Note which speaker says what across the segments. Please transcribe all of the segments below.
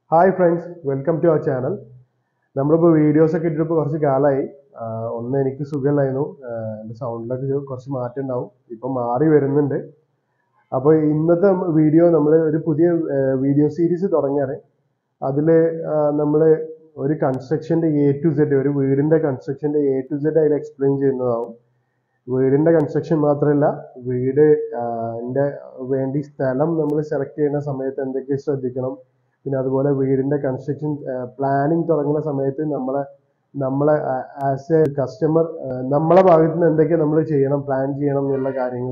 Speaker 1: hi friends welcome to അവർ channel നമ്മളിപ്പോൾ videos ഒക്കെ ഇട്ടിട്ട് കുറച്ച് കാലമായി ആഹ് ഒന്ന് എനിക്ക് സുഖമില്ലായിരുന്നു ആഹ് എൻ്റെ സൗണ്ടിലൊക്കെ കുറച്ച് മാറ്റം ഉണ്ടാവും ഇപ്പം മാറി വരുന്നുണ്ട് അപ്പോൾ ഇന്നത്തെ വീഡിയോ നമ്മൾ ഒരു പുതിയ വീഡിയോ സീരീസ് തുടങ്ങിയാണ് അതിൽ നമ്മൾ ഒരു കൺസ്ട്രക്ഷൻ്റെ എ ടു സെഡ് ഒരു വീടിൻ്റെ കൺസ്ട്രക്ഷൻ്റെ എ ടു സെഡ് അതിൽ എക്സ്പ്ലെയിൻ ചെയ്യുന്നതാവും വീടിൻ്റെ കൺസ്ട്രക്ഷൻ മാത്രമല്ല വീട് ൻ്റെ വേണ്ടി സ്ഥലം നമ്മൾ സെലക്ട് ചെയ്യുന്ന സമയത്ത് എന്തൊക്കെ ശ്രദ്ധിക്കണം പിന്നെ അതുപോലെ വീടിൻ്റെ കൺസ്ട്രക്ഷൻ പ്ലാനിങ് തുടങ്ങുന്ന സമയത്ത് നമ്മളെ നമ്മളെ ആസ് എ കസ്റ്റമർ നമ്മളെ ഭാഗത്ത് നിന്ന് എന്തൊക്കെ നമ്മൾ ചെയ്യണം പ്ലാൻ ചെയ്യണം എന്നുള്ള കാര്യങ്ങൾ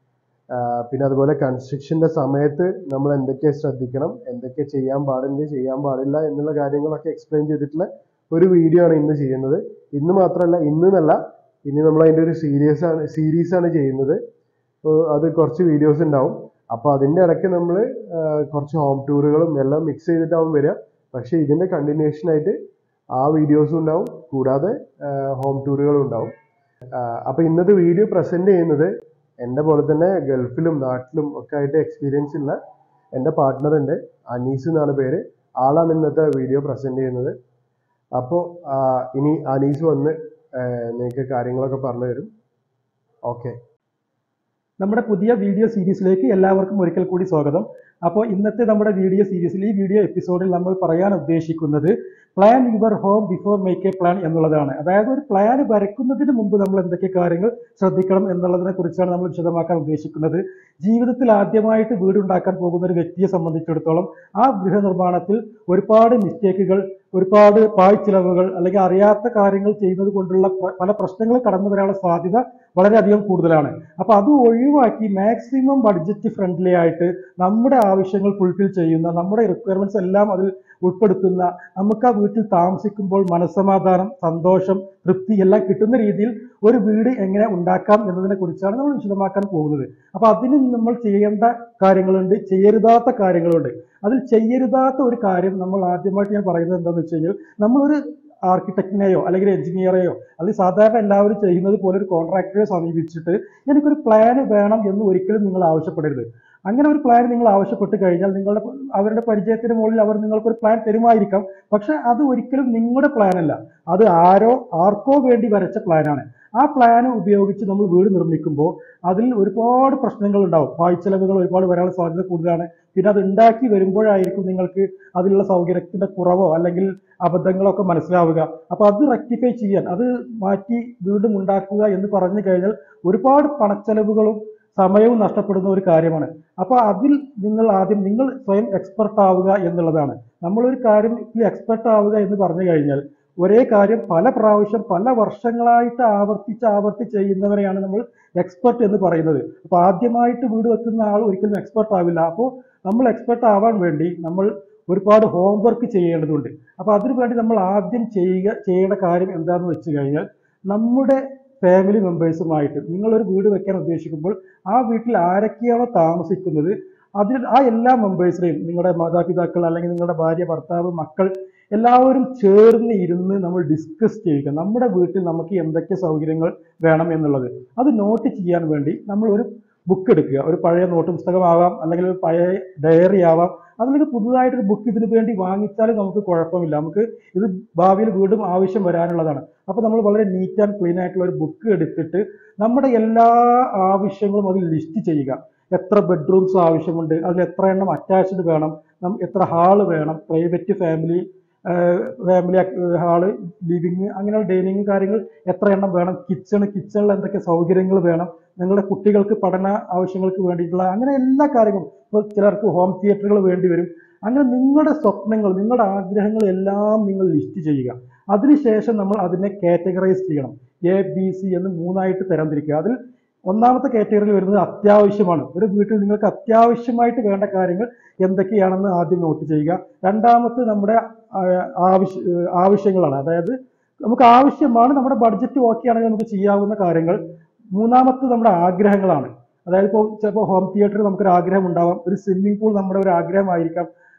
Speaker 1: പിന്നെ അതുപോലെ കൺസ്ട്രക്ഷൻ്റെ സമയത്ത് നമ്മൾ എന്തൊക്കെ ശ്രദ്ധിക്കണം എന്തൊക്കെ ചെയ്യാൻ പാടുണ്ട് ചെയ്യാൻ പാടില്ല എന്നുള്ള കാര്യങ്ങളൊക്കെ എക്സ്പ്ലെയിൻ ചെയ്തിട്ടുള്ള ഒരു വീഡിയോ ആണ് ഇന്ന് ചെയ്യുന്നത് ഇന്ന് മാത്രമല്ല ഇന്ന് എന്നല്ല ഇനി നമ്മൾ അതിൻ്റെ ഒരു സീരീസ് ആണ് സീരീസ് ആണ് ചെയ്യുന്നത് അപ്പോൾ അത് കുറച്ച് വീഡിയോസ് ഉണ്ടാവും അപ്പോൾ അതിൻ്റെ ഇടയ്ക്ക് നമ്മൾ കുറച്ച് ഹോം ടൂറുകളും എല്ലാം മിക്സ് ചെയ്തിട്ടാവും വരിക പക്ഷേ ഇതിൻ്റെ കണ്ടിന്യൂഷൻ ആയിട്ട് ആ വീഡിയോസും ഉണ്ടാവും കൂടാതെ ഹോം ടൂറുകളും ഉണ്ടാവും അപ്പോൾ ഇന്നത്തെ വീഡിയോ പ്രസൻറ്റ് ചെയ്യുന്നത് എൻ്റെ പോലെ തന്നെ ഗൾഫിലും നാട്ടിലും ഒക്കെ ആയിട്ട് എക്സ്പീരിയൻസ് ഉള്ള എൻ്റെ പാർട്ട്ണർ ഉണ്ട് അനീസ് എന്നാണ് പേര് ആളാണ് ഇന്നത്തെ വീഡിയോ പ്രസൻറ്റ് ചെയ്യുന്നത് അപ്പോൾ ഇനി അനീസ് വന്ന് നിങ്ങൾക്ക് കാര്യങ്ങളൊക്കെ പറഞ്ഞു തരും ഓക്കെ
Speaker 2: നമ്മുടെ പുതിയ വീഡിയോ സീരീസിലേക്ക് എല്ലാവർക്കും ഒരിക്കൽ കൂടി സ്വാഗതം അപ്പോൾ ഇന്നത്തെ നമ്മുടെ വീഡിയോ സീരീസിൽ ഈ വീഡിയോ എപ്പിസോഡിൽ നമ്മൾ പറയാൻ ഉദ്ദേശിക്കുന്നത് plan your home before make a plan എന്നുള്ളതാണ് അതായത് ഒരു പ്ലാൻ വരയ്ക്കുന്നതിന് മുമ്പ് നമ്മൾ എന്തൊക്കെ കാര്യങ്ങൾ ശ്രദ്ധിക്കണം എന്നുള്ളതിനെ കുറിച്ചാണ് നമ്മൾ വിശദമാക്കാൻ ഉദ്ദേശിക്കുന്നത് ജീവിതത്തിൽ ആദ്യമായിട്ട് വീടുണ്ടാക്കാൻ പോകുന്ന ഒരു വ്യക്തിയെ സംബന്ധിച്ചിടത്തോളം ആ ഗൃഹനിർമ്മാണത്തിൽ ഒരുപാട് മിസ്റ്റേക്കുകൾ ഒരുപാട് പാഴ്ചിലവുകൾ അല്ലെങ്കിൽ അറിയാത്ത കാര്യങ്ങൾ ചെയ്യുന്നത് കൊണ്ടുള്ള പ- പല പ്രശ്നങ്ങൾ കടന്നു വരാനുള്ള സാധ്യത വളരെയധികം കൂടുതലാണ് അപ്പൊ അത് ഒഴിവാക്കി മാക്സിമം ബഡ്ജറ്റ് ഫ്രണ്ട്ലി ആയിട്ട് നമ്മുടെ ആവശ്യങ്ങൾ ഫുൾഫിൽ ചെയ്യുന്ന നമ്മുടെ റിക്വയർമെന്റ്സ് എല്ലാം അതിൽ ഉൾപ്പെടുത്തുന്ന നമുക്ക് ആ വീട്ടിൽ താമസിക്കുമ്പോൾ മനസ്സമാധാനം സന്തോഷം തൃപ്തി എല്ലാം കിട്ടുന്ന രീതിയിൽ ഒരു വീട് എങ്ങനെ ഉണ്ടാക്കാം എന്നതിനെ കുറിച്ചാണ് നമ്മൾ വിശദമാക്കാൻ പോകുന്നത് അപ്പൊ അതിന് നമ്മൾ ചെയ്യേണ്ട കാര്യങ്ങളുണ്ട് ചെയ്യരുതാത്ത കാര്യങ്ങളുണ്ട് അതിൽ ചെയ്യരുതാത്ത ഒരു കാര്യം നമ്മൾ ആദ്യമായിട്ട് ഞാൻ പറയുന്നത് എന്താണെന്ന് വെച്ച് കഴിഞ്ഞാൽ നമ്മളൊരു ആർക്കിടെക്റ്റിനെയോ അല്ലെങ്കിൽ എഞ്ചിനീയറെയോ അല്ലെങ്കിൽ സാധാരണ എല്ലാവരും ചെയ്യുന്നത് പോലെ ഒരു കോൺട്രാക്ടറെ സമീപിച്ചിട്ട് എനിക്കൊരു പ്ലാൻ വേണം എന്ന് ഒരിക്കലും നിങ്ങൾ ആവശ്യപ്പെടരുത് അങ്ങനെ ഒരു പ്ലാൻ നിങ്ങൾ ആവശ്യപ്പെട്ട് കഴിഞ്ഞാൽ നിങ്ങളുടെ അവരുടെ പരിചയത്തിന് മുകളിൽ അവർ നിങ്ങൾക്കൊരു പ്ലാൻ തരുമായിരിക്കാം പക്ഷെ അത് ഒരിക്കലും നിങ്ങളുടെ പ്ലാൻ അല്ല അത് ആരോ ആർക്കോ വേണ്ടി വരച്ച പ്ലാനാണ് ആ പ്ലാൻ ഉപയോഗിച്ച് നമ്മൾ വീട് നിർമ്മിക്കുമ്പോൾ അതിൽ ഒരുപാട് പ്രശ്നങ്ങൾ ഉണ്ടാവും വായ്ചെലവുകൾ ഒരുപാട് വരാനുള്ള സാധ്യത കൂടുതലാണ് പിന്നെ അത് ഉണ്ടാക്കി വരുമ്പോഴായിരിക്കും നിങ്ങൾക്ക് അതിലുള്ള സൗകര്യത്തിന്റെ കുറവോ അല്ലെങ്കിൽ അബദ്ധങ്ങളൊക്കെ മനസ്സിലാവുക അപ്പൊ അത് റെക്ടിഫൈ ചെയ്യാൻ അത് മാറ്റി വീണ്ടും ഉണ്ടാക്കുക എന്ന് പറഞ്ഞു കഴിഞ്ഞാൽ ഒരുപാട് പണച്ചെലവുകളും സമയവും നഷ്ടപ്പെടുന്ന ഒരു കാര്യമാണ് അപ്പൊ അതിൽ നിങ്ങൾ ആദ്യം നിങ്ങൾ സ്വയം എക്സ്പെർട്ട് ആവുക എന്നുള്ളതാണ് നമ്മളൊരു കാര്യത്തിൽ എക്സ്പെർട്ട് ആവുക എന്ന് പറഞ്ഞു കഴിഞ്ഞാൽ ഒരേ കാര്യം പല പ്രാവശ്യം പല വർഷങ്ങളായിട്ട് ആവർത്തിച്ച് ആവർത്തിച്ച് ചെയ്യുന്നവരെയാണ് നമ്മൾ എക്സ്പെർട്ട് എന്ന് പറയുന്നത് അപ്പൊ ആദ്യമായിട്ട് വീട് വെക്കുന്ന ആൾ ഒരിക്കലും എക്സ്പെർട്ട് ആവില്ല അപ്പോൾ നമ്മൾ എക്സ്പെർട്ട് ആവാൻ വേണ്ടി നമ്മൾ ഒരുപാട് ഹോംവർക്ക് ചെയ്യേണ്ടതുണ്ട് അപ്പൊ അതിനു വേണ്ടി നമ്മൾ ആദ്യം ചെയ്യുക ചെയ്യേണ്ട കാര്യം എന്താണെന്ന് വെച്ച് കഴിഞ്ഞാൽ നമ്മുടെ ഫാമിലി മെമ്പേഴ്സുമായിട്ട് നിങ്ങളൊരു വീട് വെക്കാൻ ഉദ്ദേശിക്കുമ്പോൾ ആ വീട്ടിൽ ആരൊക്കെയാണോ താമസിക്കുന്നത് അതിൽ ആ എല്ലാ മെമ്പേഴ്സിനെയും നിങ്ങളുടെ മാതാപിതാക്കൾ അല്ലെങ്കിൽ നിങ്ങളുടെ ഭാര്യ ഭർത്താവ് മക്കൾ എല്ലാവരും ചേർന്ന് ഇരുന്ന് നമ്മൾ ഡിസ്കസ് ചെയ്യുക നമ്മുടെ വീട്ടിൽ നമുക്ക് എന്തൊക്കെ സൗകര്യങ്ങൾ വേണം എന്നുള്ളത് അത് നോട്ട് ചെയ്യാൻ വേണ്ടി നമ്മൾ ഒരു ബുക്ക് എടുക്കുക ഒരു പഴയ നോട്ട് പുസ്തകമാവാം അല്ലെങ്കിൽ ഒരു പഴയ ഡയറി ആവാം അതിലേക്ക് പുതുതായിട്ടൊരു ബുക്ക് ഇതിനു വേണ്ടി വാങ്ങിച്ചാലും നമുക്ക് കുഴപ്പമില്ല നമുക്ക് ഇത് ഭാവിയിൽ വീണ്ടും ആവശ്യം വരാനുള്ളതാണ് അപ്പൊ നമ്മൾ വളരെ നീറ്റ് ആൻഡ് ക്ലീൻ ആയിട്ടുള്ള ഒരു ബുക്ക് എടുത്തിട്ട് നമ്മുടെ എല്ലാ ആവശ്യങ്ങളും അതിൽ ലിസ്റ്റ് ചെയ്യുക എത്ര ബെഡ്റൂംസ് ആവശ്യമുണ്ട് അതിൽ എത്ര എണ്ണം അറ്റാച്ച്ഡ് വേണം നം- എത്ര ഹാള് വേണം private family family hall living അങ്ങനെയുള്ള ഡൈനിങ് കാര്യങ്ങൾ എത്ര എണ്ണം വേണം കിച്ചണ് കിച്ചണിൽ എന്തൊക്കെ സൗകര്യങ്ങൾ വേണം നിങ്ങളുടെ കുട്ടികൾക്ക് പഠന ആവശ്യങ്ങൾക്ക് വേണ്ടിയിട്ടുള്ള അങ്ങനെ എല്ലാ കാര്യങ്ങളും ഇപ്പോൾ ചിലർക്ക് ഹോം തിയേറ്ററുകൾ വേണ്ടി വരും അങ്ങനെ നിങ്ങളുടെ സ്വപ്നങ്ങൾ നിങ്ങളുടെ ആഗ്രഹങ്ങൾ എല്ലാം നിങ്ങൾ ലിസ്റ്റ് ചെയ്യുക അതിനുശേഷം നമ്മൾ അതിനെ കാറ്റഗറൈസ് ചെയ്യണം എ ബി സി എന്ന് മൂന്നായിട്ട് തരംതിരിക്കുക അതിൽ ഒന്നാമത്തെ കാറ്റഗറിയിൽ വരുന്നത് അത്യാവശ്യമാണ് ഒരു വീട്ടിൽ നിങ്ങൾക്ക് അത്യാവശ്യമായിട്ട് വേണ്ട കാര്യങ്ങൾ എന്തൊക്കെയാണെന്ന് ആദ്യം നോട്ട് ചെയ്യുക രണ്ടാമത്തെ നമ്മുടെ ആ, ആവശ്യ ആവശ്യങ്ങളാണ് അതായത് നമുക്ക് ആവശ്യമാണ് നമ്മുടെ ബഡ്ജറ്റ് ഓക്കെ ആണെങ്കിൽ നമുക്ക് ചെയ്യാവുന്ന കാര്യങ്ങൾ മൂന്നാമത്തെ നമ്മുടെ ആഗ്രഹങ്ങളാണ് അതായത് ഇപ്പോൾ ചിലപ്പോൾ ഹോം തിയേറ്ററിൽ നമുക്കൊരു ആഗ്രഹം ഉണ്ടാവാം ഒരു സ്വിമ്മിംഗ് പൂൾ നമ്മുടെ ഒരു ആഗ്രഹമായിരിക്കാം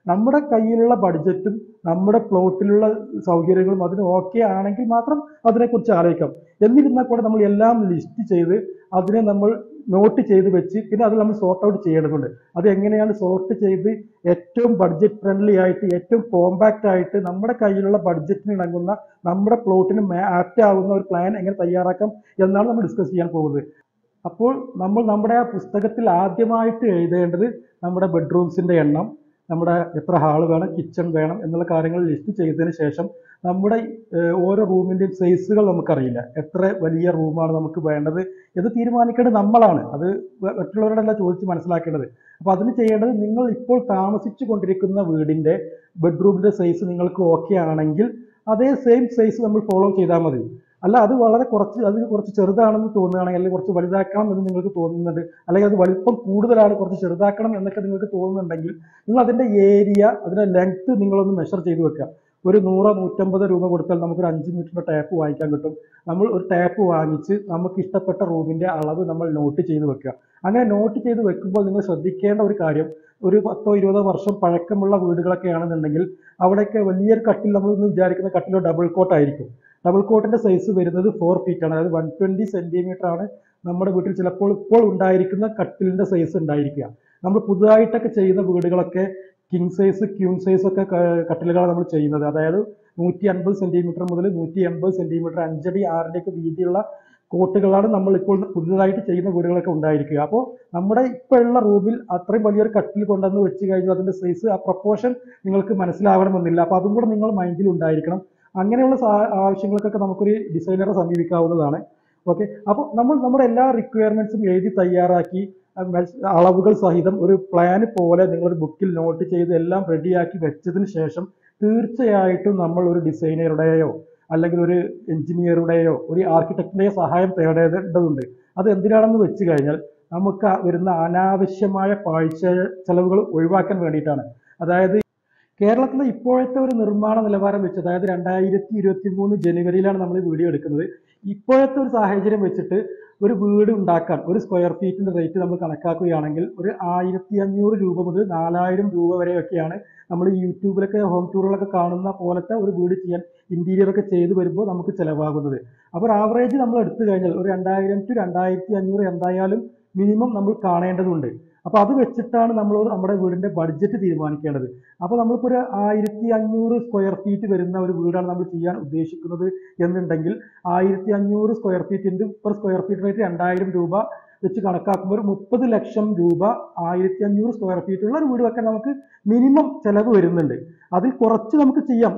Speaker 2: നമ്മുടെ കയ്യിലുള്ള ബഡ്ജറ്റും നമ്മുടെ പ്ലോട്ടിലുള്ള സൗകര്യങ്ങളും അതിന് ഓക്കെ ആണെങ്കിൽ മാത്രം അതിനെക്കുറിച്ച് ആലോചിക്കാം എന്നിരുന്നാൽ കൂടെ നമ്മൾ എല്ലാം ലിസ്റ്റ് ചെയ്ത് അതിനെ നമ്മൾ നോട്ട് ചെയ്ത് വെച്ച് പിന്നെ അത് നമ്മൾ സോർട്ട് ഔട്ട് ചെയ്യേണ്ടതുണ്ട് അത് എങ്ങനെയാണ് സോർട്ട് ചെയ്ത് ഏറ്റവും ബഡ്ജറ്റ് ഫ്രണ്ട്ലി ആയിട്ട് ഏറ്റവും കോമ്പാക്റ്റ് ആയിട്ട് നമ്മുടെ കയ്യിലുള്ള ബഡ്ജറ്റിന് ഇണങ്ങുന്ന നമ്മുടെ പ്ലോട്ടിന് ആപ്റ്റ് ആകുന്ന ഒരു പ്ലാൻ എങ്ങനെ തയ്യാറാക്കാം എന്നാണ് നമ്മൾ ഡിസ്കസ് ചെയ്യാൻ പോകുന്നത് അപ്പോൾ നമ്മൾ നമ്മുടെ ആ പുസ്തകത്തിൽ ആദ്യമായിട്ട് എഴുതേണ്ടത് നമ്മുടെ ബെഡ്റൂംസിന്റെ എണ്ണം നമ്മുടെ എത്ര ഹാൾ വേണം കിച്ചൺ വേണം എന്നുള്ള കാര്യങ്ങൾ ലിസ്റ്റ് ചെയ്തതിന് ശേഷം നമ്മുടെ ഏഹ്, ഓരോ റൂമിന്റെയും സൈസുകൾ നമുക്കറിയില്ല എത്ര വലിയ റൂമാണ് നമുക്ക് വേണ്ടത് എന്ന് തീരുമാനിക്കേണ്ടത് നമ്മളാണ് അത് മ- മറ്റുള്ളവരോടല്ല ചോദിച്ച് മനസ്സിലാക്കേണ്ടത് അപ്പൊ അതിന് ചെയ്യേണ്ടത് നിങ്ങൾ ഇപ്പോൾ താമസിച്ചു കൊണ്ടിരിക്കുന്ന വീടിന്റെ ബെഡ്റൂമിന്റെ സൈസ് നിങ്ങൾക്ക് ഓക്കെ ആണെങ്കിൽ അതേ സെയിം സൈസ് നമ്മൾ ഫോളോ ചെയ്താൽ മതി അല്ല അത് വളരെ കുറച്ച് അത് കുറച്ച് ചെറുതാണെന്ന് തോന്നുകയാണെങ്കിൽ അല്ലെങ്കിൽ കുറച്ച് വലുതാക്കണം എന്ന് നിങ്ങൾക്ക് തോന്നുന്നുണ്ട് അല്ലെങ്കിൽ അത് വലിപ്പം കൂടുതലാണ് കുറച്ച് ചെറുതാക്കണം എന്നൊക്കെ നിങ്ങൾക്ക് തോന്നുന്നുണ്ടെങ്കിൽ നിങ്ങൾ അതിന്റെ ഏരിയ അതിന്റെ ലെങ്ത് നിങ്ങളൊന്ന് മെഷർ ചെയ്ത് വെക്കുക ഒരു നൂറോ നൂറ്റമ്പത് രൂപ കൊടുത്താൽ നമുക്കൊരു അഞ്ച് മീറ്ററിന്റെ ടാപ്പ് വാങ്ങിക്കാൻ കിട്ടും നമ്മൾ ഒരു ടാപ്പ് വാങ്ങിച്ച് നമുക്ക് ഇഷ്ടപ്പെട്ട റൂമിന്റെ അളവ് നമ്മൾ നോട്ട് ചെയ്ത് വെക്കുക അങ്ങനെ നോട്ട് ചെയ്ത് വെക്കുമ്പോൾ നിങ്ങൾ ശ്രദ്ധിക്കേണ്ട ഒരു കാര്യം ഒരു പത്തോ ഇരുപതോ വർഷം പഴക്കമുള്ള വീടുകളൊക്കെ ആണെന്നുണ്ടെങ്കിൽ അവിടെയൊക്കെ വലിയൊരു കട്ടിൽ നമ്മൾ ഇന്ന് വിചാരിക്കുന്ന കട്ടിലോ ഡബിൾ കോട്ട് ആയിരിക്കും ഡബിൾ കോട്ടിന്റെ സൈസ് വരുന്നത് ഫോർ ഫീറ്റ് ആണ് അതായത് വൺ ട്വന്റി സെന്റിമീറ്റർ ആണ് നമ്മുടെ വീട്ടിൽ ചിലപ്പോൾ ഇപ്പോൾ ഉണ്ടായിരിക്കുന്ന കട്ടിലിന്റെ സൈസ് ഉണ്ടായിരിക്കുക നമ്മൾ പുതുതായിട്ടൊക്കെ ചെയ്യുന്ന വീടുകളൊക്കെ കിങ് സൈസ് ക്യൂൺ സൈസ് ഒക്കെ ക- കട്ടിലുകളാണ് നമ്മൾ ചെയ്യുന്നത് അതായത് നൂറ്റി അൻപത് സെന്റിമീറ്റർ മുതൽ നൂറ്റി എൺപത് സെന്റിമീറ്റർ അഞ്ചടി ആറിന്റെ ഒക്കെ വീതിയുള്ള കോട്ടുകളാണ് നമ്മൾ ഇപ്പോൾ പുതുതായിട്ട് ചെയ്യുന്ന വീടുകളൊക്കെ ഉണ്ടായിരിക്കുക അപ്പോൾ നമ്മുടെ ഇപ്പോഴുള്ള റൂമിൽ അത്രയും വലിയൊരു കട്ടിൽ കൊണ്ടുവന്ന് വെച്ച് കഴിഞ്ഞാൽ അതിന്റെ സൈസ് ആ പ്രൊപ്പോർഷൻ നിങ്ങൾക്ക് മനസ്സിലാവണമെന്നില്ല അപ്പോൾ അതും കൂടെ നിങ്ങൾ മൈൻഡിൽ ഉണ്ടായിരിക്കണം അങ്ങനെയുള്ള സാ- ആവശ്യങ്ങൾക്കൊക്കെ നമുക്കൊരു ഡിസൈനറെ സമീപിക്കാവുന്നതാണ് ഓക്കെ അപ്പോൾ നമ്മൾ നമ്മുടെ എല്ലാ റിക്വയർമെന്റ്സും എഴുതി തയ്യാറാക്കി ആ മെഷ്- അളവുകൾ സഹിതം ഒരു പ്ലാൻ പോലെ നിങ്ങളൊരു ബുക്കിൽ നോട്ട് ചെയ്ത് എല്ലാം റെഡിയാക്കി വെച്ചതിന് ശേഷം തീർച്ചയായിട്ടും നമ്മൾ ഒരു ഡിസൈനറുടെയോ അല്ലെങ്കിൽ ഒരു എഞ്ചിനീയറുടെയോ ഒരു ആർക്കിടെക്റ്റിന്റെയോ സഹായം തേടേണ്ടതുണ്ട് അത് എന്തിനാണെന്ന് വെച്ച് കഴിഞ്ഞാൽ നമുക്ക് ആ വരുന്ന അനാവശ്യമായ പാഴ്ച ചെലവുകൾ ഒഴിവാക്കാൻ വേണ്ടിയിട്ടാണ് അതായത് കേരളത്തിലെ ഇപ്പോഴത്തെ ഒരു നിർമ്മാണ നിലവാരം വെച്ച് അതായത് രണ്ടായിരത്തി ഇരുപത്തി മൂന്ന് ജനുവരിയിലാണ് നമ്മൾ ഈ വീഡിയോ എടുക്കുന്നത് ഇപ്പോഴത്തെ ഒരു സാഹചര്യം വെച്ചിട്ട് ഒരു വീട് ഉണ്ടാക്കാൻ ഒരു സ്ക്വയർ ഫീറ്റിന്റെ റേറ്റ് നമ്മൾ കണക്കാക്കുകയാണെങ്കിൽ ഒരു ആയിരത്തി അഞ്ഞൂറ് രൂപ മുതൽ നാലായിരം രൂപ വരെയൊക്കെയാണ് നമ്മൾ ഈ യൂട്യൂബിലൊക്കെ ഹോം ടൂറുകളൊക്കെ കാണുന്ന പോലത്തെ ഒരു വീട് ചെയ്യാൻ ഇന്റീരിയർ ഒക്കെ ചെയ്തു വരുമ്പോൾ നമുക്ക് ചിലവാകുന്നത് അപ്പോൾ ആവറേജ് നമ്മൾ എടുത്തു കഴിഞ്ഞാൽ ഒരു രണ്ടായിരം ടു രണ്ടായിരത്തി അഞ്ഞൂറ് എന്തായാലും മിനിമം നമ്മൾ കാണേണ്ടതുണ്ട് അപ്പോൾ അത് വെച്ചിട്ടാണ് നമ്മൾ നമ്മുടെ വീടിന്റെ ബഡ്ജറ്റ് തീരുമാനിക്കേണ്ടത് അപ്പോൾ നമ്മളിപ്പോൾ ഒരു ആയിരത്തി അഞ്ഞൂറ് സ്ക്വയർ ഫീറ്റ് വരുന്ന ഒരു വീടാണ് നമ്മൾ ചെയ്യാൻ ഉദ്ദേശിക്കുന്നത് എന്നുണ്ടെങ്കിൽ ആയിരത്തി അഞ്ഞൂറ് സ്ക്വയർ ഫീറ്റിൻ്റെ പെർ സ്ക്വയർ ഫീറ്റ് റേറ്റ് രണ്ടായിരം രൂപ വെച്ച് കണക്കാക്കുമ്പോൾ ഒരു മുപ്പത് ലക്ഷം രൂപ ആയിരത്തി അഞ്ഞൂറ് സ്ക്വയർ ഫീറ്റ് ഉള്ള ഒരു വീട് വെക്കാൻ നമുക്ക് മിനിമം ചെലവ് വരുന്നുണ്ട് അതിൽ കുറച്ച് നമുക്ക് ചെയ്യാം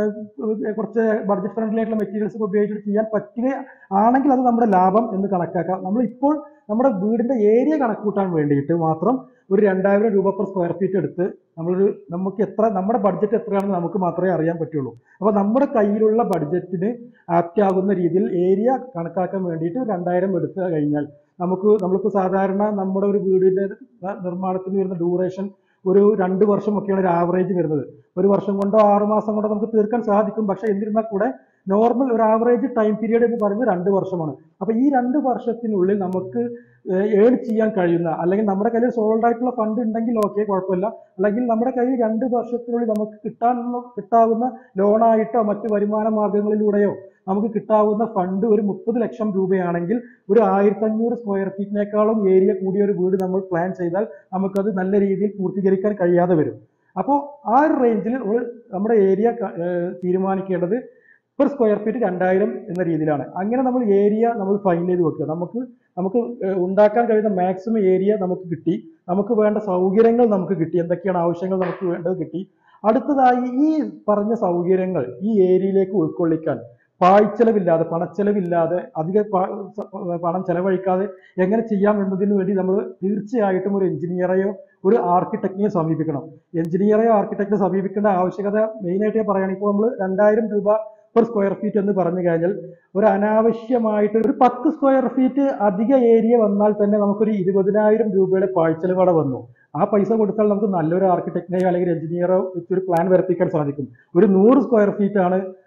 Speaker 2: ഏഹ് കുറച്ച് ബഡ്ജറ്റ് ഫ്രണ്ട്ലി ആയിട്ടുള്ള മെറ്റീരിയൽസ് ഉപയോഗിച്ചിട്ട് ചെയ്യാൻ പറ്റുക ആണെങ്കിൽ അത് നമ്മുടെ ലാഭം എന്ന് കണക്കാക്കാം നമ്മൾ ഇപ്പോൾ നമ്മുടെ വീടിന്റെ ഏരിയ കണക്കൂട്ടാൻ വേണ്ടിയിട്ട് മാത്രം ഒരു രണ്ടായിരം രൂപ പെർ സ്ക്വയർ ഫീറ്റ് എടുത്ത് നമ്മളൊരു നമുക്ക് എത്ര നമ്മുടെ ബഡ്ജറ്റ് എത്രയാണെന്ന് നമുക്ക് മാത്രമേ അറിയാൻ പറ്റുള്ളൂ അപ്പോൾ നമ്മുടെ കയ്യിലുള്ള ബഡ്ജറ്റിന് ആപ്റ്റ് ആകുന്ന രീതിയിൽ ഏരിയ കണക്കാക്കാൻ വേണ്ടിയിട്ട് രണ്ടായിരം എടുത്തു കഴിഞ്ഞാൽ നമുക്ക് നമ്മളിപ്പോൾ സാധാരണ നമ്മുടെ ഒരു വീടിന്റെ ന- നിർമ്മാണത്തിന് വരുന്ന ഡ്യൂറേഷൻ ഒരു രണ്ട് വർഷമൊക്കെയാണ് ഒരു ആവറേജ് വരുന്നത് ഒരു വർഷം കൊണ്ടോ ആറ് മാസം കൊണ്ടോ നമുക്ക് തീർക്കാൻ സാധിക്കും പക്ഷേ എന്നിരുന്നാൽ കൂടെ നോർമൽ ഒരു ആവറേജ് ടൈം പീരീഡ് എന്ന് പറയുന്നത് രണ്ട് വർഷമാണ് അപ്പൊ ഈ രണ്ട് വർഷത്തിനുള്ളിൽ നമുക്ക് ഏൺ ചെയ്യാൻ കഴിയുന്ന അല്ലെങ്കിൽ നമ്മുടെ കയ്യിൽ സോൾഡ് ആയിട്ടുള്ള ഫണ്ട് ഉണ്ടെങ്കിൽ ഓക്കെ കുഴപ്പമില്ല അല്ലെങ്കിൽ നമ്മുടെ കയ്യിൽ രണ്ട് വർഷത്തിനുള്ളിൽ നമുക്ക് കിട്ടാനുള്ള കിട്ടാവുന്ന ലോണായിട്ടോ മറ്റ് വരുമാന മാർഗങ്ങളിലൂടെയോ നമുക്ക് കിട്ടാവുന്ന ഫണ്ട് ഒരു മുപ്പത് ലക്ഷം രൂപയാണെങ്കിൽ ഒരു ആയിരത്തി അഞ്ഞൂറ് സ്ക്വയർ ഫീറ്റിനേക്കാളും ഏരിയ കൂടിയ ഒരു വീട് നമ്മൾ പ്ലാൻ ചെയ്താൽ നമുക്കത് നല്ല രീതിയിൽ പൂർത്തീകരിക്കാൻ കഴിയാതെ വരും അപ്പോൾ ആ ഒരു റേഞ്ചിൽ നമ്മുടെ ഏരിയ തീരുമാനിക്കേണ്ടത് പെർ സ്ക്വയർ ഫീറ്റ് രണ്ടായിരം എന്ന രീതിയിലാണ് അങ്ങനെ നമ്മൾ ഏരിയ നമ്മൾ ഫൈൻ ചെയ്ത് വെക്കുക നമുക്ക് നമുക്ക് ഏഹ് ഉണ്ടാക്കാൻ കഴിയുന്ന മാക്സിമം ഏരിയ നമുക്ക് കിട്ടി നമുക്ക് വേണ്ട സൗകര്യങ്ങൾ നമുക്ക് കിട്ടി എന്തൊക്കെയാണ് ആവശ്യങ്ങൾ നമുക്ക് വേണ്ടത് കിട്ടി അടുത്തതായി ഈ പറഞ്ഞ സൗകര്യങ്ങൾ ഈ ഏരിയയിലേക്ക് ഉൾക്കൊള്ളിക്കാൻ പാഴ്ചെലവില്ലാതെ പണച്ചെലവില്ലാതെ അധിക പ- സ- പണം ചെലവഴിക്കാതെ എങ്ങനെ ചെയ്യാം എന്നതിന് വേണ്ടി നമ്മൾ തീർച്ചയായിട്ടും ഒരു എഞ്ചിനീയറെയോ ഒരു ആർക്കിടെക്റ്റിനെ സമീപിക്കണം എഞ്ചിനീയറെയോ ആർക്കിടെക്റ്റിനെ സമീപിക്കേണ്ട ആവശ്യകത മെയിനായിട്ട് ഞാൻ പറയുകയാണെങ്കിൽ ഇപ്പോൾ നമ്മൾ രണ്ടായിരം രൂപ പെർ സ്ക്വയർ ഫീറ്റ് എന്ന് പറഞ്ഞു കഴിഞ്ഞാൽ ഒരു അനാവശ്യമായിട്ട് ഒരു പത്ത് സ്ക്വയർ ഫീറ്റ് അധിക ഏരിയ വന്നാൽ തന്നെ നമുക്കൊരു ഇരുപതിനായിരം രൂപയുടെ പാഴ്ചെലവ് അവിടെ വന്നു ആ പൈസ കൊടുത്താൽ നമുക്ക് നല്ലൊരു ആർക്കിടെക്റ്റിനെയോ അല്ലെങ്കിൽ എഞ്ചിനീയറോ വെച്ചൊരു പ്ലാൻ വരപ്പിക്കാൻ സാധിക്കും ഒരു നൂറ് സ്ക്വയർ ഫീറ്റ് ആണ്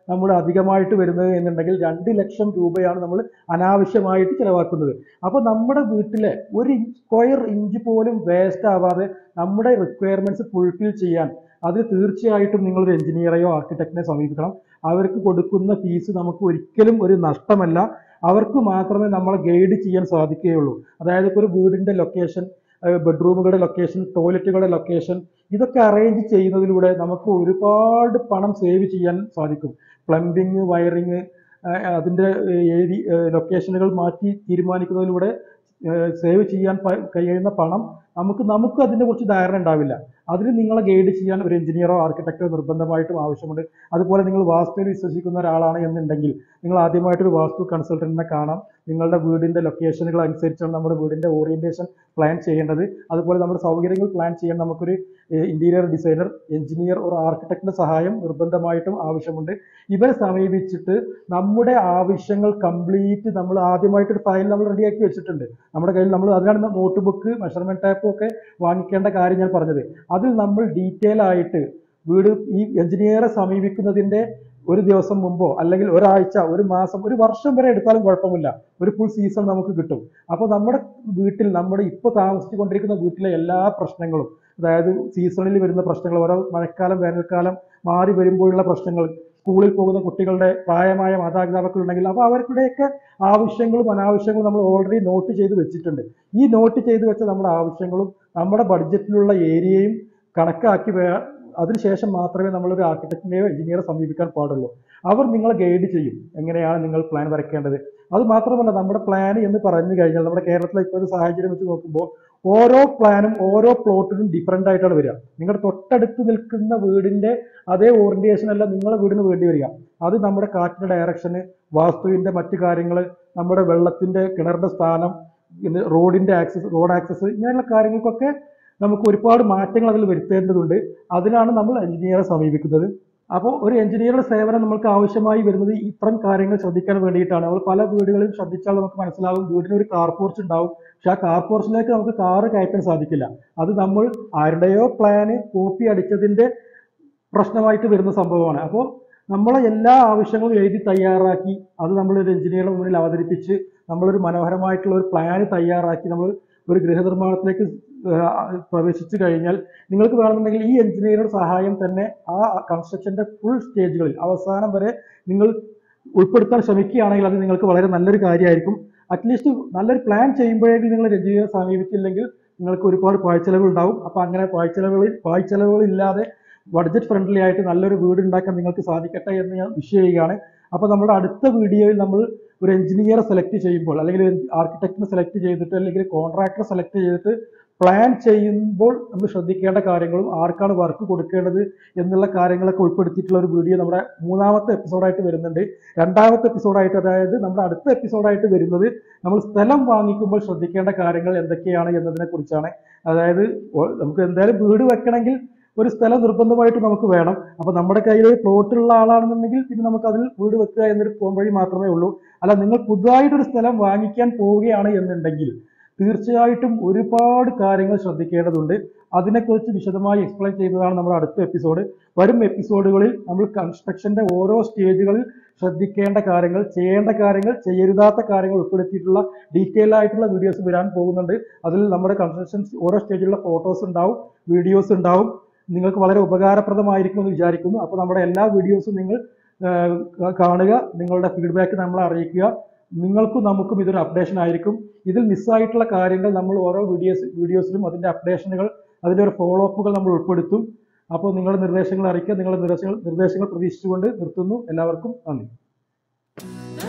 Speaker 2: നമ്മൾ അധികമായിട്ട് വരുന്നത് എന്നുണ്ടെങ്കിൽ രണ്ട് ലക്ഷം രൂപയാണ് നമ്മൾ അനാവശ്യമായിട്ട് ചിലവാക്കുന്നത് അപ്പോൾ നമ്മുടെ വീട്ടിലെ ഒരു സ്ക്വയർ ഇഞ്ച് പോലും വേസ്റ്റ് ആവാതെ നമ്മുടെ റിക്വയർമെന്റ്സ് ഫുൾഫിൽ ചെയ്യാൻ അത് തീർച്ചയായിട്ടും നിങ്ങളൊരു എഞ്ചിനീയറെയോ ആർക്കിടെക്റ്റിനെ സമീപിക്കണം അവർക്ക് കൊടുക്കുന്ന ഫീസ് നമുക്ക് ഒരിക്കലും ഒരു നഷ്ടമല്ല അവർക്ക് മാത്രമേ നമ്മളെ ഗൈഡ് ചെയ്യാൻ സാധിക്കുകയുള്ളൂ അതായത് ഇപ്പോൾ ഒരു വീടിന്റെ ലൊക്കേഷൻ ബെഡ്റൂമുകളുടെ ലൊക്കേഷൻ ടോയ്ലറ്റുകളുടെ ലൊക്കേഷൻ ഇതൊക്കെ അറേഞ്ച് ചെയ്യുന്നതിലൂടെ നമുക്ക് ഒരുപാട് പണം സേവ് ചെയ്യാൻ സാധിക്കും പ്ലംബിങ് വയറിങ് അതിൻ്റെ ഏരി ലൊക്കേഷനുകൾ മാറ്റി തീരുമാനിക്കുന്നതിലൂടെ സേവ് ചെയ്യാൻ പ- കഴിയുന്ന പണം നമുക്ക് നമുക്ക് അതിനെക്കുറിച്ച് ധാരണ ഉണ്ടാവില്ല അതിന് നിങ്ങളെ ഗൈഡ് ചെയ്യാൻ ഒരു എഞ്ചിനീയറോ ആർക്കിടെക്റ്റോ നിർബന്ധമായിട്ടും ആവശ്യമുണ്ട് അതുപോലെ നിങ്ങൾ വാസ്തുവിൽ വിശ്വസിക്കുന്ന ഒരാളാണ് എന്നുണ്ടെങ്കിൽ നിങ്ങൾ ആദ്യമായിട്ടൊരു വാസ്തു കൺസൾട്ടന്റിനെ കാണാം നിങ്ങളുടെ വീടിന്റെ ലൊക്കേഷനുകൾ അനുസരിച്ചാണ് നമ്മുടെ വീടിന്റെ ഓറിയന്റേഷൻ പ്ലാൻ ചെയ്യേണ്ടത് അതുപോലെ നമ്മുടെ സൗകര്യങ്ങൾ പ്ലാൻ ചെയ്യാൻ നമുക്കൊരു ഇന്റീരിയർ ഡിസൈനർ എഞ്ചിനീയർ ഒരു ആർക്കിടെക്റ്റിന്റെ സഹായം നിർബന്ധമായിട്ടും ആവശ്യമുണ്ട് ഇവരെ സമീപിച്ചിട്ട് നമ്മുടെ ആവശ്യങ്ങൾ കംപ്ലീറ്റ് നമ്മൾ ആദ്യമായിട്ടൊരു ഫയൽ നമ്മൾ റെഡിയാക്കി വെച്ചിട്ടുണ്ട് നമ്മുടെ കയ്യിൽ നമ്മൾ അതിനാണ് നോട്ട് ബുക്ക് മെഷർമെന്റ് ടേപ്പും ഒക്കെ വാങ്ങിക്കേണ്ട കാര്യം ഞാൻ പറഞ്ഞത് അതിൽ നമ്മൾ ഡീറ്റെയിൽ ആയിട്ട് വീട് ഈ എഞ്ചിനീയറെ സമീപിക്കുന്നതിന്റെ ഒരു ദിവസം മുമ്പോ അല്ലെങ്കിൽ ഒരാഴ്ച ഒരു മാസം ഒരു വർഷം വരെ എടുത്താലും കുഴപ്പമില്ല ഒരു ഫുൾ സീസൺ നമുക്ക് കിട്ടും അപ്പോൾ നമ്മുടെ വീട്ടിൽ നമ്മുടെ ഇപ്പോൾ താമസിച്ചുകൊണ്ടിരിക്കുന്ന വീട്ടിലെ എല്ലാ പ്രശ്നങ്ങളും അതായത് സീസണിൽ വരുന്ന പ്രശ്നങ്ങൾ ഓരോ മഴക്കാലം വേനൽക്കാലം മാറി വരുമ്പോഴുള്ള പ്രശ്നങ്ങൾ സ്കൂളിൽ പോകുന്ന കുട്ടികളുടെ പ്രായമായ മാതാപിതാക്കൾ ഉണ്ടെങ്കിൽ അപ്പോൾ അവർക്കുടെയൊക്കെ ആവശ്യങ്ങളും അനാവശ്യങ്ങളും നമ്മൾ ഓൾറെഡി നോട്ട് ചെയ്ത് വെച്ചിട്ടുണ്ട് ഈ നോട്ട് ചെയ്ത് വെച്ച നമ്മുടെ ആവശ്യങ്ങളും നമ്മുടെ ബഡ്ജറ്റിലുള്ള ഏരിയയും കണക്കാക്കി വേ അതിനുശേഷം മാത്രമേ നമ്മളൊരു ആർക്കിടെക്റ്റിനെയോ എഞ്ചിനീയറെ സമീപിക്കാൻ പാടുള്ളൂ അവർ നിങ്ങളെ ഗൈഡ് ചെയ്യും എങ്ങനെയാണ് നിങ്ങൾ പ്ലാൻ വരയ്ക്കേണ്ടത് അത് മാത്രമല്ല നമ്മുടെ പ്ലാൻ എന്ന് പറഞ്ഞു കഴിഞ്ഞാൽ നമ്മുടെ കേരളത്തിലെ ഇപ്പോഴത്തെ സാഹചര്യം വെച്ച് നോക്കുമ്പോൾ ഓരോ പ്ലാനും ഓരോ പ്ലോട്ടിനും ഡിഫറെൻ്റ് ആയിട്ടാണ് വരിക നിങ്ങളുടെ തൊട്ടടുത്ത് നിൽക്കുന്ന വീടിന്റെ അതേ ഓറിയന്റേഷൻ അല്ല നിങ്ങളെ വീടിന് വേണ്ടി വരിക അത് നമ്മുടെ കാറ്റിന്റെ ഡയറക്ഷന് വാസ്തുവിന്റെ മറ്റു കാര്യങ്ങൾ നമ്മുടെ വെള്ളത്തിന്റെ കിണറിന്റെ സ്ഥാനം പിന്നെ റോഡിന്റെ ആക്സസ് റോഡ് ആക്സസ് ഇങ്ങനെയുള്ള കാര്യങ്ങൾക്കൊക്കെ നമുക്ക് ഒരുപാട് മാറ്റങ്ങൾ അതിൽ വരുത്തേണ്ടതുണ്ട് അതിനാണ് നമ്മൾ എഞ്ചിനീയറെ സമീപിക്കുന്നത് അപ്പോൾ ഒരു എഞ്ചിനീയറുടെ സേവനം നമ്മൾക്ക് ആവശ്യമായി വരുന്നത് ഇത്തരം കാര്യങ്ങൾ ശ്രദ്ധിക്കാൻ വേണ്ടിയിട്ടാണ് നമ്മൾ പല വീടുകളിലും ശ്രദ്ധിച്ചാൽ നമുക്ക് മനസ്സിലാകും വീടിന് ഒരു കാർ പോർച്ച് ഉണ്ടാവും പക്ഷെ ആ കാർ പോർച്ചിലേക്ക് നമുക്ക് കാറ് കയറ്റാൻ സാധിക്കില്ല അത് നമ്മൾ ആരുടെയോ പ്ലാന് കോപ്പി അടിച്ചതിന്റെ പ്രശ്നമായിട്ട് വരുന്ന സംഭവമാണ് അപ്പോൾ നമ്മളെ എല്ലാ ആവശ്യങ്ങളും എഴുതി തയ്യാറാക്കി അത് നമ്മൾ ഒരു എഞ്ചിനീയറുടെ മുന്നിൽ അവതരിപ്പിച്ച് നമ്മളൊരു മനോഹരമായിട്ടുള്ള ഒരു പ്ലാന് തയ്യാറാക്കി നമ്മൾ ഒരു ഗൃഹനിർമ്മാണത്തിലേക്ക് ഏഹ് പ്രവേശിച്ചു കഴിഞ്ഞാൽ നിങ്ങൾക്ക് വേണമെന്നുണ്ടെങ്കിൽ ഈ എഞ്ചിനീയറുടെ സഹായം തന്നെ ആ കൺസ്ട്രക്ഷന്റെ ഫുൾ സ്റ്റേജുകളിൽ അവസാനം വരെ നിങ്ങൾ ഉൾപ്പെടുത്താൻ ശ്രമിക്കുകയാണെങ്കിൽ അത് നിങ്ങൾക്ക് വളരെ നല്ലൊരു കാര്യമായിരിക്കും അറ്റ്ലീസ്റ്റ് നല്ലൊരു പ്ലാൻ ചെയ്യുമ്പോഴേക്കും നിങ്ങൾ എഞ്ചിനീയറെ സമീപിച്ചില്ലെങ്കിൽ നിങ്ങൾക്ക് ഒരുപാട് പാഴ്ചെലവുകൾ ഉണ്ടാവും അപ്പോൾ അങ്ങനെ പാഴ്ചെലവുകളിൽ പാഴ്ചെലവുകൾ ഇല്ലാതെ ബഡ്ജറ്റ് ഫ്രണ്ട്ലി ആയിട്ട് നല്ലൊരു വീട് ഉണ്ടാക്കാൻ നിങ്ങൾക്ക് സാധിക്കട്ടെ എന്ന് ഞാൻ വിഷ് ചെയ്യുകയാണ് അപ്പോൾ നമ്മുടെ അടുത്ത വീഡിയോയിൽ നമ്മൾ ഒരു എഞ്ചിനീയറെ സെലക്ട് ചെയ്യുമ്പോൾ അല്ലെങ്കിൽ ആർക്കിടെക്റ്റിനെ സെലക്ട് ചെയ്തിട്ട് അല്ലെങ്കിൽ കോൺട്രാക്ടറെ സെലക്ട് ചെയ്തിട്ട് പ്ലാൻ ചെയ്യുമ്പോൾ നമ്മൾ ശ്രദ്ധിക്കേണ്ട കാര്യങ്ങളും ആർക്കാണ് വർക്ക് കൊടുക്കേണ്ടത് എന്നുള്ള കാര്യങ്ങളൊക്കെ ഉൾപ്പെടുത്തിയിട്ടുള്ള ഒരു വീഡിയോ നമ്മുടെ മൂന്നാമത്തെ എപ്പിസോഡായിട്ട് വരുന്നുണ്ട് രണ്ടാമത്തെ എപ്പിസോഡായിട്ട് അതായത് നമ്മുടെ അടുത്ത എപ്പിസോഡായിട്ട് വരുന്നത് നമ്മൾ സ്ഥലം വാങ്ങിക്കുമ്പോൾ ശ്രദ്ധിക്കേണ്ട കാര്യങ്ങൾ എന്തൊക്കെയാണ് എന്നതിനെ കുറിച്ചാണ് അതായത് ഒ- നമുക്ക് എന്തായാലും വീട് വെക്കണമെങ്കിൽ ഒരു സ്ഥലം നിർബന്ധമായിട്ട് നമുക്ക് വേണം അപ്പൊ നമ്മുടെ കയ്യിൽ പ്ലോട്ടുള്ള ആളാണെന്നുണ്ടെങ്കിൽ പിന്നെ നമുക്ക് അതിൽ വീട് വെക്കുക എന്നൊരു പോംവഴി മാത്രമേ ഉള്ളൂ അല്ല നിങ്ങൾ പുതുതായിട്ടൊരു സ്ഥലം വാങ്ങിക്കാൻ പോവുകയാണ് എന്നുണ്ടെങ്കിൽ തീർച്ചയായിട്ടും ഒരുപാട് കാര്യങ്ങൾ ശ്രദ്ധിക്കേണ്ടതുണ്ട് അതിനെക്കുറിച്ച് വിശദമായി എക്സ്പ്ലെയിൻ ചെയ്യുന്നതാണ് നമ്മുടെ അടുത്ത എപ്പിസോഡ് വരും എപ്പിസോഡുകളിൽ നമ്മൾ കൺസ്ട്രക്ഷന്റെ ഓരോ സ്റ്റേജുകളിൽ ശ്രദ്ധിക്കേണ്ട കാര്യങ്ങൾ ചെയ്യേണ്ട കാര്യങ്ങൾ ചെയ്യരുതാത്ത കാര്യങ്ങൾ ഉൾപ്പെടുത്തിയിട്ടുള്ള ഡീറ്റെയിൽ ആയിട്ടുള്ള വീഡിയോസ് വരാൻ പോകുന്നുണ്ട് അതിൽ നമ്മുടെ കൺസ്ട്രക്ഷൻ ഓരോ സ്റ്റേജിലുള്ള ഫോട്ടോസ് ഉണ്ടാവും വീഡിയോസ് ഉണ്ടാവും നിങ്ങൾക്ക് വളരെ ഉപകാരപ്രദമായിരിക്കും എന്ന് വിചാരിക്കുന്നു അപ്പോൾ നമ്മുടെ എല്ലാ വീഡിയോസും നിങ്ങൾ ആ, കാണുക നിങ്ങളുടെ ഫീഡ്ബാക്ക് നമ്മളെ അറിയിക്കുക നിങ്ങൾക്കും നമുക്കും ഇതൊരു അപ്ഡേഷൻ ആയിരിക്കും ഇതിൽ മിസ്സായിട്ടുള്ള കാര്യങ്ങൾ നമ്മൾ ഓരോ വീഡിയോസ് വീഡിയോസിലും അതിൻ്റെ അപ്ഡേഷനുകൾ അതിൻ്റെ ഒരു ഫോളോ അപ്പുകൾ നമ്മൾ ഉൾപ്പെടുത്തും അപ്പോൾ നിങ്ങളുടെ നിർദ്ദേശങ്ങൾ അറിയിക്കുക നിങ്ങളുടെ നിർദ്ദേശങ്ങൾ നിർദ്ദേശങ്ങൾ പ്രതീക്ഷിച്ചുകൊണ്ട് നിർത്തുന്നു എല്ലാവർക്കും നന്ദി